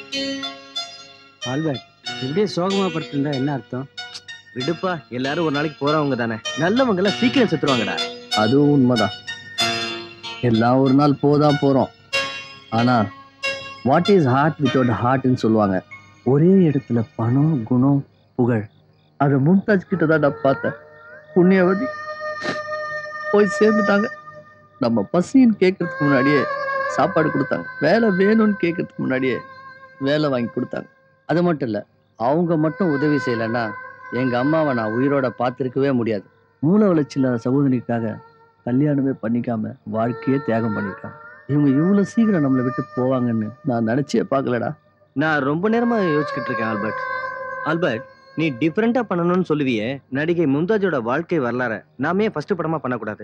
Albert இப்படியே சோகமா படுத்திருந்தா என்ன அர்த்தம் விடுப்பா எல்லாரும் ஒரு நாளைக்கு போறவங்க தானே நல்லவங்க எல்லாம் சீக்கிரம் செத்துருவாங்கடா அதுவும் உண்மைதான் எல்லாம் ஒரு நாள் போதான் போறோம் ஆனா வாட் இஸ் ஹார்ட் வித்தவுட் ஹார்ட்னு சொல்லுவாங்க ஒரே இடத்துல பணம் குணம் புகழ் அதை மும்தாஜ் கிட்ட தான் நான் பார்த்தேன் புண்ணியவதி போய் சேர்ந்துட்டாங்க நம்ம பசின்னு கேட்கறதுக்கு முன்னாடியே சாப்பாடு கொடுத்தாங்க வேலை வேணும்னு கேட்கறதுக்கு முன்னாடியே வேலை வாங்கி கொடுத்தாங்க அது மட்டும் இல்லை அவங்க மட்டும் உதவி செய்யலைன்னா எங்க அம்மாவை நான் உயிரோட பார்த்துருக்கவே முடியாது மூல வளர்ச்சி இல்லாத சகோதரிக்காக கல்யாணமே பண்ணிக்காம வாழ்க்கையே தியாகம் பண்ணியிருக்காங்க இவங்க இவ்வளவு சீக்கிரம் நம்மளை விட்டு போவாங்கன்னு நான் நினைச்சே பார்க்கலடா நான் ரொம்ப நேரமா யோசிச்சுட்டு இருக்கேன் ஆல்பர்ட் ஆல்பர்ட் நீ டிஃப்ரெண்டா பண்ணணும்னு சொல்லுவியே நடிகை மும்தாஜோட வாழ்க்கை வரலாற நாமே ஃபர்ஸ்ட் படமா பண்ணக்கூடாது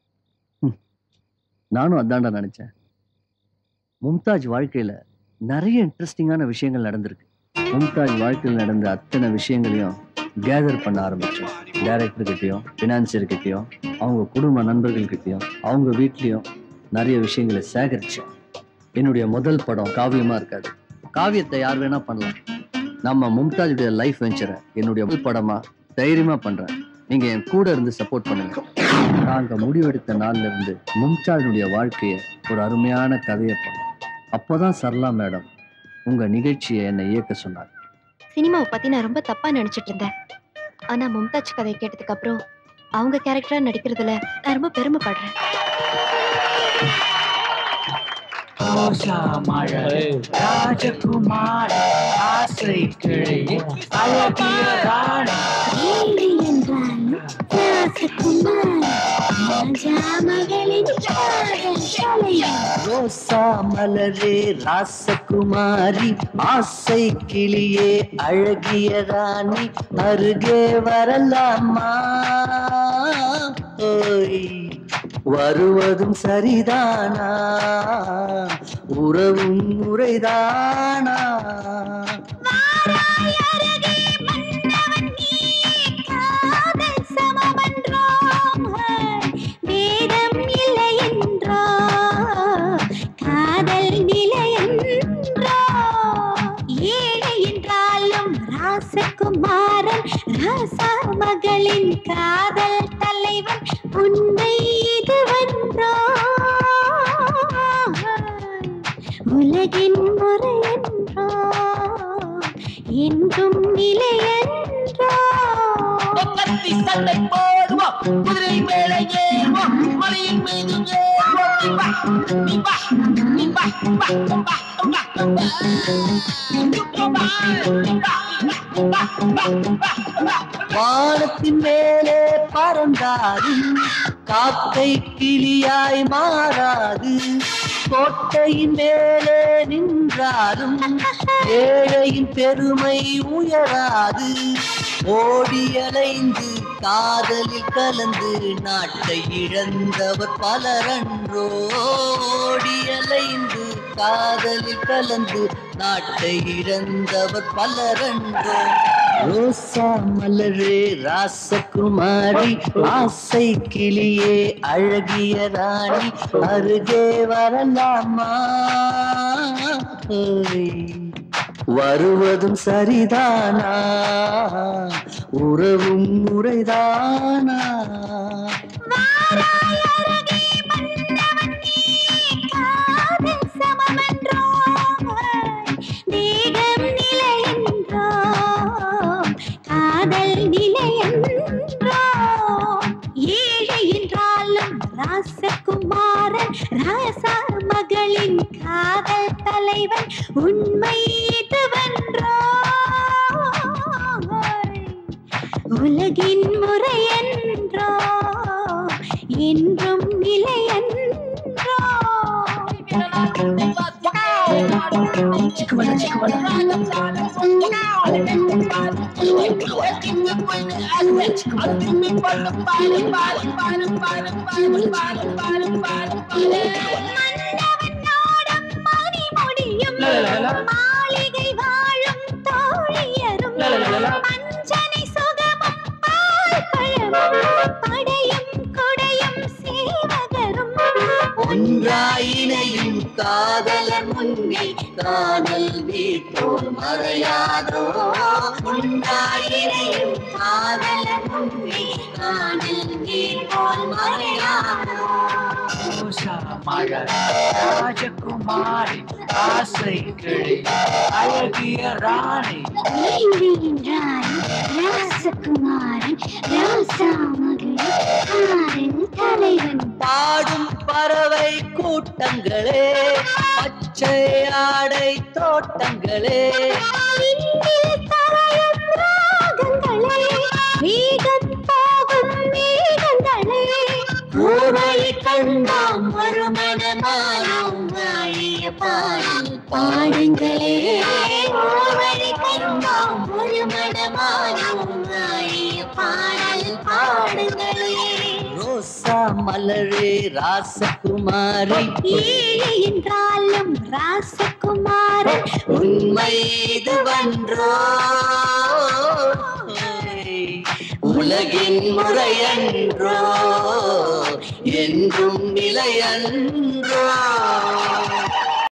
நானும் அதான்டா நினைச்சேன் மும்தாஜ் வாழ்க்கையில நிறைய இன்ட்ரெஸ்டிங்கான விஷயங்கள் நடந்திருக்கு மும்தாஜ் வாழ்க்கையில் நடந்த அத்தனை விஷயங்களையும் கேதர் பண்ண ஆரம்பிச்சோம் டைரக்டர் கிட்டயும் பினான்சியர் கிட்டயும் அவங்க குடும்ப நண்பர்கள் கிட்டயும் அவங்க வீட்லயும் நிறைய விஷயங்களை சேகரிச்சோம் என்னுடைய முதல் படம் காவியமா இருக்காது காவியத்தை யார் வேணா பண்ணலாம் நம்ம மும்தாஜுடைய லைஃப் வெஞ்சரை என்னுடைய முதல் படமா தைரியமா பண்றேன் நீங்க என் கூட இருந்து சப்போர்ட் பண்ணுங்க நாங்க முடிவெடுத்த நாள்ல இருந்து மும்தாஜுடைய வாழ்க்கைய ஒரு அருமையான கதையை பண்ணோம் அப்போதான் சரளா மேடம் உங்க நிகழ்ச்சியை என்னை இயக்க சொன்னார் சினிமாவை பத்தி நான் ரொம்ப தப்பா நினைச்சிட்டு இருந்தேன் ஆனா மும்தாஜ் கதையை கேட்டதுக்கு அப்புறம் அவங்க கேரக்டரா நடிக்கிறதுல நான் ரொம்ப பெருமைப்படுறேன் ராஜகுமார ஆசை கிளை அழகிய ராணி ரோசா மலரே ராசகுமாரி ஆசை கிளியே அழகிய ராணி அருகே வரலாமா ஓய் வருவதும் சரிதானா உறவும் முறைதானா வேதம் இல்லை என்றோ காதல் நிலை என்றோ ஏழை என்றாலும் ராசகுமாரன் ராசா மகளின் காதல் தலைவன் உண்மை இதுவென்றோ உலகின் முறை என்றோ என்றும் நிலை என்றோ கத்தி சண்டை போடுவோம் குதிரை மேல ஏறுவோம் மலையின் மீது ஏறுவோம் நீ வா, நீ வா, நீ வா, வா, வா, வா, வா. வானத்தின் மேலே பறந்தாரும் காக்கை கிளியாய் மாறாது கோட்டையின் மேலே நின்றாலும் ஏழையின் பெருமை உயராது ஓடியலைந்து காதலில் கலந்து நாட்டை இழந்தவர் பலரன்றோ ஓடியலைந்து காதலில் கலந்து நாட்டை இழந்தவர் பலரன்றோ ரோசா மலரே ராசகுமாரி ஆசை கிளியே அழகிய ராணி அருகே வரலாமா ஓய். வருவதும் சரிதானா உறவும் முறைதானா காதல் சமமென்றோ தேகம் நிலை என்றோ காதல் நிலை என்றோ ஏழை என்றாலும் ராசகுமாரன் ராசா மகளின் காதல் தலைவன் உண்மை இதுவென்றோ உலகின் முறை என்றோ என்றும் நிலை என்றோ மன்னவனோடும் மணிமுடியும் மாளிகை வாழும் தோழியரும் மஞ்சனை சுகமும் பால் பழமும் படையும் கொடையும் சேவகரும் உன் ஒன்றாயினையும் காதலர் முன்னே காதல் வீட்டோர் மறையாதோ ஒன்றாயினையும் காதலர் முன்னே காதல் வீட்டோர் மறையாதோ மகள் ராஜகுமாரி ஆசை கிளி அழகிய ராணி ராசகுமாரன் ராசா மகள் தலைவன் பாடும் பறவை கூட்டங்களே பச்சை ஆடை தோட்டங்களே ஊரை கண்டாம் மறுமணமானோம் வாழிய பாடல் பாடுங்களே ஊரை கண்டாம் மறுமணமானோம் வாழிய பாடல் பாடுங்களே ரோசா மலரே ராசகுமாரி ஏழை என்றாலும் ராசகுமாரன் உண்மை இதுவன்றோ உலகின் முறையன்றோ என்றும் நிலையன்றோ